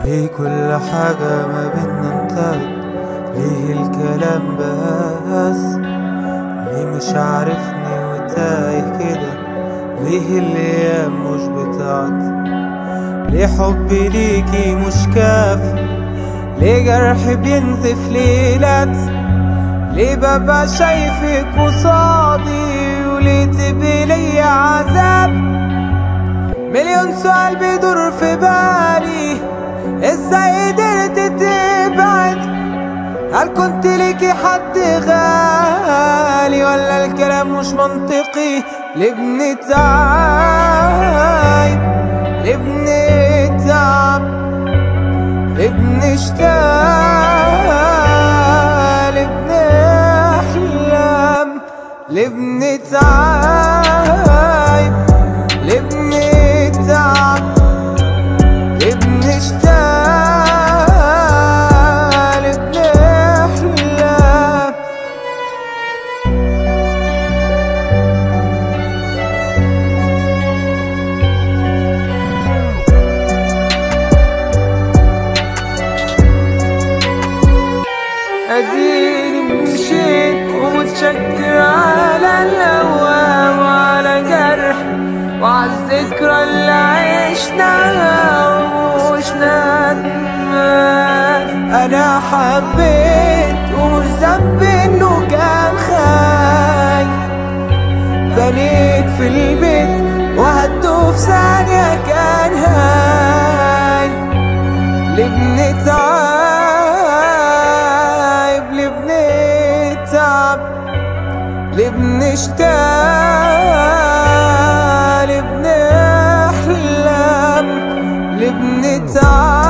ليه كل حاجة ما بينا انتهت ليه الكلام بس ليه مش عارفني وتايه كده ليه الايام مش بتاعتي ليه حبي ليكي مش كافي ليه جرح بينزف ليلات ليه ببقى شايفك قصادي وليه تبقي ليا عذاب مليون سؤال بيدور في بالي ازاي قدرت تبعد هل كنت ليكي حد غالي ولا الكلام مش منطقي ليه بنتعب ليه بنتعب ليه بنشتاق ليه بنحلم ليه بنتعب ليه بنتعب ليه بنشتاق ليه بنحلم اديني مشيت ومتشكر على الهوى وعلى جرح وعلى الذكرى اللي عشناها ومش ندمان انا حبيت ومش ذنبي انه كان خاين بنيت في البيت وهدوا في ثانية كان هاي ليه بنتعب ليه بنتعب ليه بنشتاق ليه بنحلم ليه بنتعب